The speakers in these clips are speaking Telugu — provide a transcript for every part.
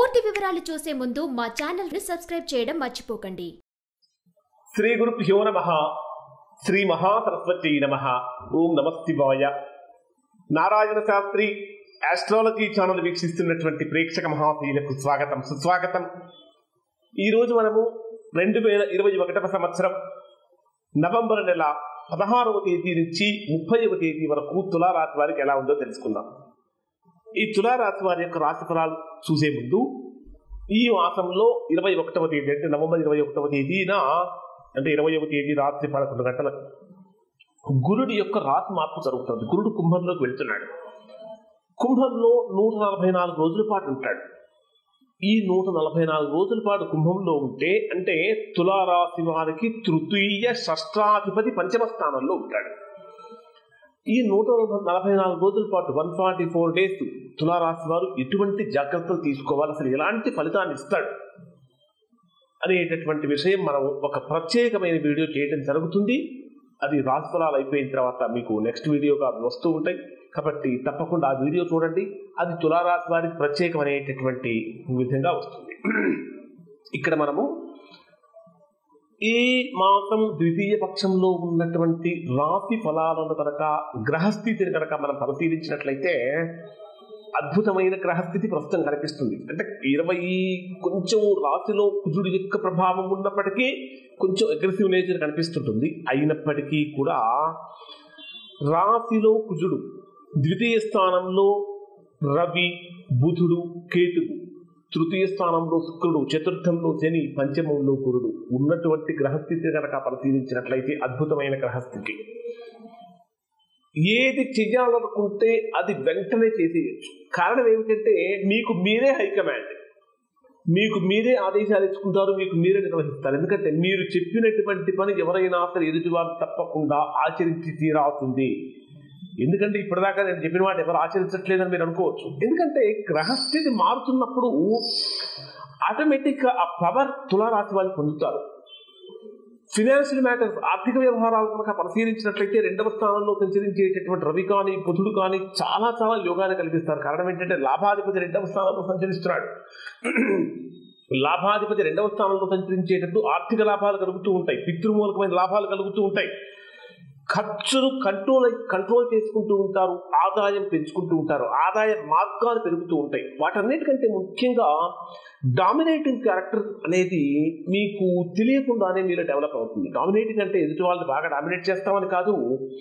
పూర్తి వివరాలు చూసే ముందు మా ఛానల్ ని సబ్స్క్రైబ్ చేయడం మర్చిపోకండి శ్రీ గురుభ్యో నమ శ్రీ మహాసరస్వతి నమ ఓం నమ శివాయ నారాయణ శాస్త్రి ఆస్ట్రాలజీ ఛానల్ వీక్షిస్తున్నటువంటి ప్రేక్షక మహాశీలకు స్వాగతం సుస్వాగతం ఈరోజు మనము రెండు వేల ఇరవై ఒకటవ సంవత్సరం నవంబర్ నెల పదహారవ తేదీ నుంచి ముప్పైవ తేదీ వరకు తులారాశి వారికి ఎలా ఉందో తెలుసుకుందాం ఈ తులారాశి వారి యొక్క రాశి ఫలాలు చూసే ముందు ఈ మాసంలో ఇరవై ఒకటవ తేదీ అంటే నవంబర్ ఇరవై ఒకటవ తేదీన అంటే ఇరవైవ తేదీ రాత్రి పదకొండు గంటలకు గురుడి యొక్క రాశి మార్పు జరుగుతుంది గురుడు కుంభంలోకి వెళ్తున్నాడు కుంభంలో నూట నలభై నాలుగు రోజుల పాటు ఉంటాడు ఈ నూట నలభై నాలుగు రోజుల పాటు కుంభంలో ఉంటే అంటే తులారాశి వారికి తృతీయ షష్టాధిపతి పంచమ స్థానంలో ఉంటాడు ఈ నూట నలభై నాలుగు రోజుల పాటు వన్ ఫార్టీ ఫోర్ డేస్ తులారాశి వారు ఎటువంటి జాగ్రత్తలు తీసుకోవాలి అసలు ఎలాంటి ఫలితాన్ని ఇస్తాడు అనేటటువంటి విషయం మనం ఒక ప్రత్యేకమైన వీడియో చేయడం జరుగుతుంది అది రాశిఫలాలు అయిపోయిన తర్వాత మీకు నెక్స్ట్ వీడియోగా అవి వస్తూ ఉంటాయి కాబట్టి తప్పకుండా ఆ వీడియో చూడండి అది తులారాశి వారికి ప్రత్యేకమైనటువంటి విధంగా వస్తుంది ఇక్కడ మనము ఈ మాసం ద్వితీయ పక్షంలో ఉన్నటువంటి రాశి ఫలాలను కనుక గ్రహస్థితిని కనుక మనం పరిశీలించినట్లయితే అద్భుతమైన గ్రహస్థితి ప్రస్తుతం కనిపిస్తుంది అంటే ఇరవై కొంచెం రాశిలో కుజుడి యొక్క ప్రభావం ఉన్నప్పటికీ కొంచెం అగ్రెసివ్ నేచర్ కనిపిస్తుంటుంది అయినప్పటికీ కూడా రాశిలో కుజుడు ద్వితీయ స్థానంలో రవి బుధుడు కేతుడు తృతీయ స్థానంలో శుక్రుడు చతుర్థంలో శని పంచమంలో గురుడు ఉన్నటువంటి గ్రహస్థితి కనుక పరిశీలించినట్లయితే అద్భుతమైన గ్రహస్థితి ఏది చెయ్యాలనుకుంటే అది వెంటనే చేసేయచ్చు కారణం ఏమిటంటే మీకు మీరే హైకమాండ్ మీకు మీరే ఆదేశాలు ఇచ్చుకుంటారు మీకు మీరే నిర్వహిస్తారు ఎందుకంటే మీరు చెప్పినటువంటి పని ఎవరైనా సరే ఎదుటివారు తప్పకుండా ఆచరించి తీరాల్సింది ఎందుకంటే ఇప్పటిదాకా నేను చెప్పిన మాట ఎవరు ఆచరించట్లేదని మీరు అనుకోవచ్చు ఎందుకంటే గ్రహస్థితి మారుతున్నప్పుడు ఆటోమేటిక్గా ఆ పవర్ తులారాశి వాళ్ళు పొందుతారు ఫినాన్షియల్ మ్యాటర్స్ ఆర్థిక వ్యవహారాలు కనుక పరిశీలించినట్లయితే రెండవ స్థానంలో సంచరించేటటువంటి రవి కానీ బుధుడు కానీ చాలా చాలా యోగాన్ని కలిగిస్తారు కారణం ఏంటంటే లాభాధిపతి రెండవ స్థానంలో సంచరిస్తున్నాడు లాభాధిపతి రెండవ స్థానంలో సంచరించేటప్పుడు ఆర్థిక లాభాలు కలుగుతూ ఉంటాయి పితృమూలకమైన లాభాలు కలుగుతూ ఉంటాయి ఖర్చులు కంట్రోల్ కంట్రోల్ చేసుకుంటూ ఉంటారు ఆదాయం పెంచుకుంటూ ఉంటారు ఆదాయ మార్గాలు పెరుగుతూ ఉంటాయి వాటన్నిటికంటే ముఖ్యంగా డామినేటింగ్ క్యారెక్టర్ అనేది మీకు తెలియకుండానే మీరు డెవలప్ అవుతుంది డామినేటింగ్ అంటే ఎదుటి వాళ్ళని బాగా డామినేట్ చేస్తామని కాదు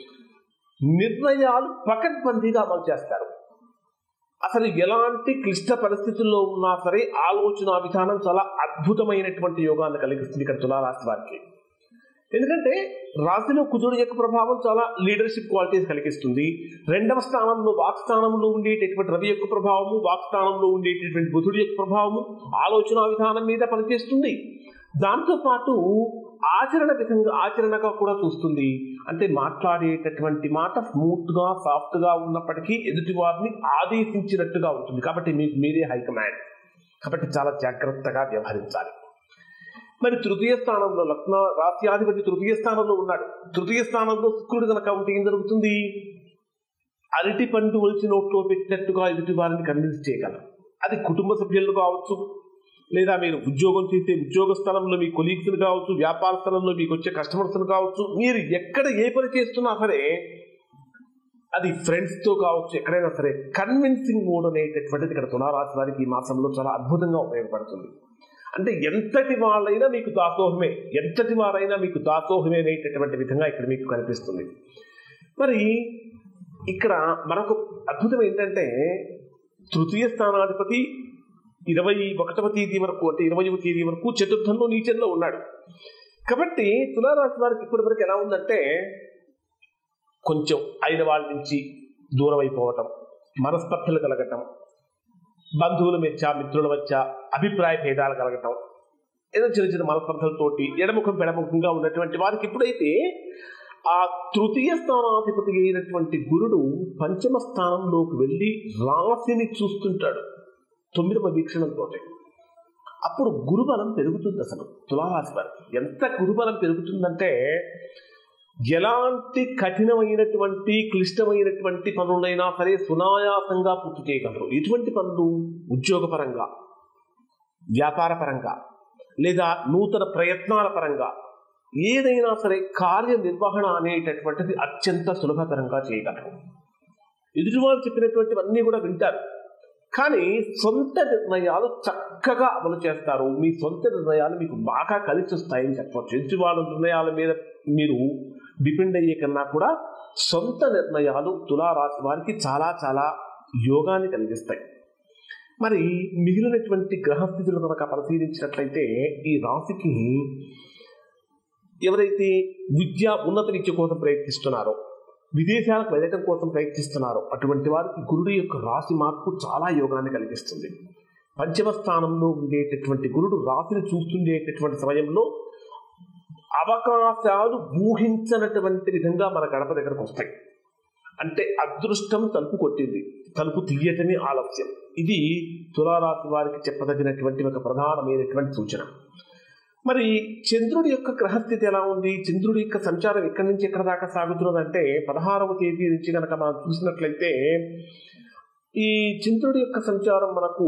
నిర్ణయాలు పకడ్బందీగా అమలు చేస్తారు అసలు ఎలాంటి క్లిష్ట పరిస్థితుల్లో ఉన్నా సరే ఆలోచన విధానం చాలా అద్భుతమైనటువంటి యోగాన్ని కలిగిస్తుంది ఇక్కడ తులారాశి వారికి ఎందుకంటే రాశిలో కుజుడు యొక్క ప్రభావం చాలా లీడర్షిప్ క్వాలిటీస్ కలిగిస్తుంది రెండవ స్థానంలో వాక్ స్థానంలో ఉండేటటువంటి రవి యొక్క ప్రభావము వాక్ స్థానంలో ఉండేటటువంటి బుధుడు యొక్క ప్రభావము ఆలోచన విధానం మీద పనిచేస్తుంది దాంతోపాటు ఆచరణ విధంగా ఆచరణగా కూడా చూస్తుంది అంటే మాట్లాడేటటువంటి మాట స్మూత్ గా సాఫ్ట్ గా ఉన్నప్పటికీ ఎదుటి వారిని ఆదేశించినట్టుగా ఉంటుంది కాబట్టి మీకు మీరే హైకమాండ్ కాబట్టి చాలా జాగ్రత్తగా వ్యవహరించాలి మరి తృతీయ స్థానంలో లగ్న రాస్యాధిపతి తృతీయ స్థానంలో ఉన్నాడు తృతీయ స్థానంలో శుక్రుడు కనుక ఉంటే ఏం జరుగుతుంది అరటి పండు ఒలిచి నోట్లో పెట్టినట్టుగా ఎదుటి వారిని కన్విన్స్ చేయగలరు అది కుటుంబ సభ్యులు కావచ్చు లేదా మీరు ఉద్యోగం చేసే ఉద్యోగ స్థలంలో మీ కొలీగ్స్ కావచ్చు వ్యాపార స్థలంలో మీకు వచ్చే కస్టమర్స్ కావచ్చు మీరు ఎక్కడ ఏ పని చేస్తున్నా సరే అది ఫ్రెండ్స్తో కావచ్చు ఎక్కడైనా సరే కన్విన్సింగ్ మోడ్ అనేటటువంటిది ఇక్కడ తులారాశి వారికి ఈ మాసంలో చాలా అద్భుతంగా ఉపయోగపడుతుంది అంటే ఎంతటి వాళ్ళైనా మీకు దాసోహమే ఎంతటి వారైనా మీకు దాసోహమే అనేటటువంటి విధంగా ఇక్కడ మీకు కనిపిస్తుంది మరి ఇక్కడ మరొక అద్భుతం ఏంటంటే తృతీయ స్థానాధిపతి ఇరవై ఒకటవ తేదీ వరకు అంటే ఇరవైవ తేదీ వరకు చతుర్థంలో నీచంలో ఉన్నాడు కాబట్టి తులారాశి వారికి ఇప్పటి వరకు ఎలా ఉందంటే కొంచెం అయిన వాళ్ళ నుంచి దూరం అయిపోవటం మనస్పర్ధలు కలగటం బంధువుల మధ్య మిత్రుల మధ్య అభిప్రాయ భేదాలు కలగటం ఏదో చిన్న చిన్న మనస్పర్ధలతోటి ఎడముఖం పెడముఖంగా ఉన్నటువంటి వారికి ఎప్పుడైతే ఆ తృతీయ స్థానాధిపతి అయినటువంటి గురుడు పంచమ స్థానంలోకి వెళ్ళి రాశిని చూస్తుంటాడు తొమ్మిదవ వీక్షణంతో అప్పుడు గురుబలం పెరుగుతుంది అసలు తులారాశి వారికి ఎంత గురుబలం పెరుగుతుందంటే ఎలాంటి కఠినమైనటువంటి క్లిష్టమైనటువంటి పనులైనా సరే సునాయాసంగా పూర్తి చేయగలరు ఎటువంటి పనులు ఉద్యోగపరంగా వ్యాపార పరంగా లేదా నూతన ప్రయత్నాల పరంగా ఏదైనా సరే కార్యనిర్వహణ అనేటటువంటిది అత్యంత సులభతరంగా చేయగలరు ఎదుటివారు చెప్పినటువంటివన్నీ కూడా వింటారు కానీ సొంత నిర్ణయాలు చక్కగా అమలు చేస్తారు మీ సొంత నిర్ణయాలు మీకు బాగా కలిసి వస్తాయని చెప్పవచ్చు ఎదుటివాళ్ళ నిర్ణయాల మీద మీరు డిపెండ్ అయ్యే కన్నా కూడా సొంత నిర్ణయాలు తులారాశి వారికి చాలా చాలా యోగాన్ని కలిగిస్తాయి మరి మిగిలినటువంటి గ్రహస్థితులు కనుక పరిశీలించినట్లయితే ఈ రాశికి ఎవరైతే విద్య ఉన్నత విద్య కోసం ప్రయత్నిస్తున్నారో విదేశాలకు వెళ్ళటం కోసం ప్రయత్నిస్తున్నారో అటువంటి వారికి గురుడు యొక్క రాశి మార్పు చాలా యోగాన్ని కలిగిస్తుంది పంచమ స్థానంలో ఉండేటటువంటి గురుడు రాశిని చూస్తుండేటటువంటి సమయంలో అవకాశాలు ఊహించనటువంటి విధంగా మన గడప దగ్గరకు వస్తాయి అంటే అదృష్టం తలుపు కొట్టింది తలుపు తీయటమే ఆలస్యం ఇది తులారాశి వారికి చెప్పదగినటువంటి ఒక ప్రధానమైనటువంటి సూచన మరి చంద్రుడి యొక్క గ్రహస్థితి ఎలా ఉంది చంద్రుడి యొక్క సంచారం ఎక్కడి నుంచి ఎక్కడ దాకా సాగుతున్నదంటే పదహారవ తేదీ నుంచి కనుక మనం చూసినట్లయితే ఈ చంద్రుడి యొక్క సంచారం మనకు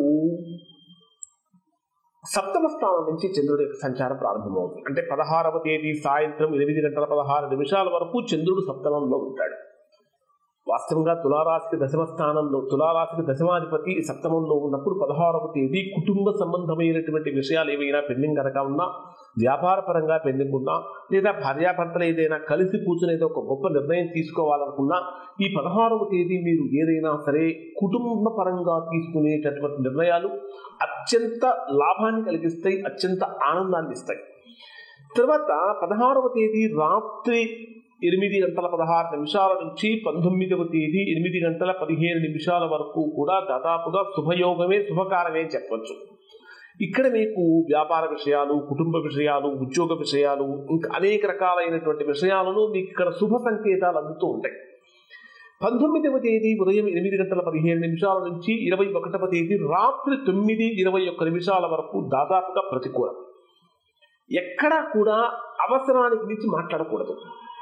సప్తమ స్థానం నుంచి చంద్రుడి యొక్క సంచారం ప్రారంభమవుతుంది అంటే పదహారవ తేదీ సాయంత్రం ఎనిమిది గంటల పదహారు నిమిషాల వరకు చంద్రుడు సప్తమంలో ఉంటాడు వాస్తవంగా తులారాశికి దశమ స్థానంలో తులారాశికి దశమాధిపతి సప్తమంలో ఉన్నప్పుడు పదహారవ తేదీ కుటుంబ సంబంధమైనటువంటి విషయాలు ఏవైనా పెండింగ్ కనుక ఉన్నా వ్యాపార పరంగా పెండింగ్ ఉన్నా లేదా భార్యాభర్తలు ఏదైనా కలిసి కూర్చుని ఏదో ఒక గొప్ప నిర్ణయం తీసుకోవాలనుకున్నా ఈ పదహారవ తేదీ మీరు ఏదైనా సరే కుటుంబ పరంగా తీసుకునేటటువంటి నిర్ణయాలు అత్యంత లాభాన్ని కలిగిస్తాయి అత్యంత ఆనందాన్ని ఇస్తాయి తర్వాత పదహారవ తేదీ రాత్రి ఎనిమిది గంటల పదహారు నిమిషాల నుంచి పంతొమ్మిదవ తేదీ ఎనిమిది గంటల పదిహేను నిమిషాల వరకు కూడా దాదాపుగా శుభయోగమే శుభకారమే చెప్పవచ్చు ఇక్కడ మీకు వ్యాపార విషయాలు కుటుంబ విషయాలు ఉద్యోగ విషయాలు ఇంకా అనేక రకాలైనటువంటి విషయాలను మీకు ఇక్కడ శుభ సంకేతాలు అందుతూ ఉంటాయి పంతొమ్మిదవ తేదీ ఉదయం ఎనిమిది గంటల పదిహేను నిమిషాల నుంచి ఇరవై ఒకటవ తేదీ రాత్రి తొమ్మిది ఇరవై ఒక్క నిమిషాల వరకు దాదాపుగా ప్రతికూలం ఎక్కడా కూడా అవసరానికి మించి మాట్లాడకూడదు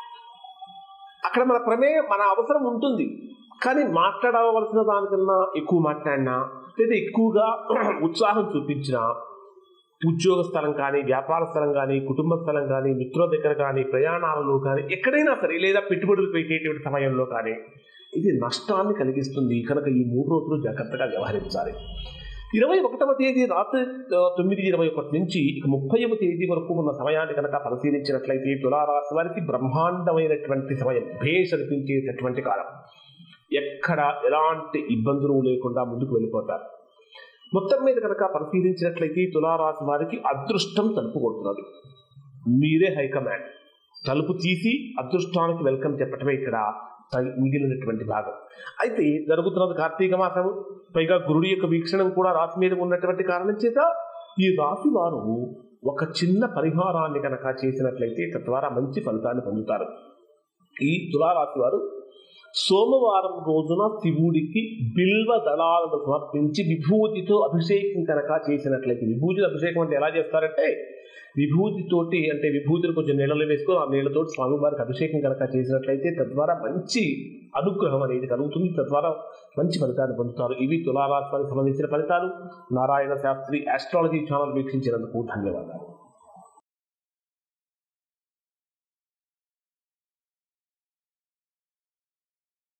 అక్కడ మన ప్రమేయం మన అవసరం ఉంటుంది కానీ మాట్లాడవలసిన దానికన్నా ఎక్కువ మాట్లాడినా లేదా ఎక్కువగా ఉత్సాహం చూపించినా ఉద్యోగ స్థలం కానీ వ్యాపార స్థలం కానీ కుటుంబ స్థలం కానీ మిత్రుల దగ్గర కానీ ప్రయాణాలలో కానీ ఎక్కడైనా సరే లేదా పెట్టుబడులు పెట్టేటువంటి సమయంలో కానీ ఇది నష్టాన్ని కలిగిస్తుంది కనుక ఈ మూడు రోజులు జాగ్రత్తగా వ్యవహరించాలి ఇరవై ఒకటవ తేదీ రాత్రి ఆ, తొమ్మిది ఇరవై ఒకటి నుంచి ఇక ముప్పైవ తేదీ వరకు ఉన్న సమయాన్ని కనుక పరిశీలించినట్లయితే తులారాశి వారికి బ్రహ్మాండమైనటువంటి సమయం భేష్ అనిపించేటటువంటి కాలం ఎక్కడ ఎలాంటి ఇబ్బందులు లేకుండా ముందుకు వెళ్ళిపోతారు మొత్తం మీద కనుక పరిశీలించినట్లయితే తులారాశి వారికి అదృష్టం తలుపు కొడుతున్నది మీరే హైకమాండ్ తలుపు తీసి అదృష్టానికి వెల్కమ్ చెప్పటమే ఇక్కడ తగి- మిగిలినటువంటి భాగం అయితే జరుగుతున్నది కార్తీక మాసము పైగా గురుడి యొక్క వీక్షణం కూడా రాశి మీద ఉన్నటువంటి కారణం చేత ఈ రాశి వారు ఒక చిన్న పరిహారాన్ని కనుక చేసినట్లయితే తద్వారా మంచి ఫలితాన్ని పొందుతారు ఈ తులారాశి వారు సోమవారం రోజున శివుడికి బిల్వ దళాలను సమర్పించి విభూతితో అభిషేకం కనుక చేసినట్లయితే విభూతి అభిషేకం అంటే ఎలా చేస్తారంటే విభూతితోటి అంటే విభూతిని కొంచెం నీళ్ళలో వేసుకొని ఆ నీళ్ళతో స్వామివారికి అభిషేకం కనుక చేసినట్లయితే తద్వారా మంచి అనుగ్రహం అనేది కలుగుతుంది తద్వారా మంచి ఫలితాన్ని పొందుతారు ఇవి తులారాశి వారికి సంబంధించిన ఫలితాలు నారాయణ శాస్త్రి ఆస్ట్రాలజీ ఛానల్ వీక్షించినందుకు ధన్యవాదాలు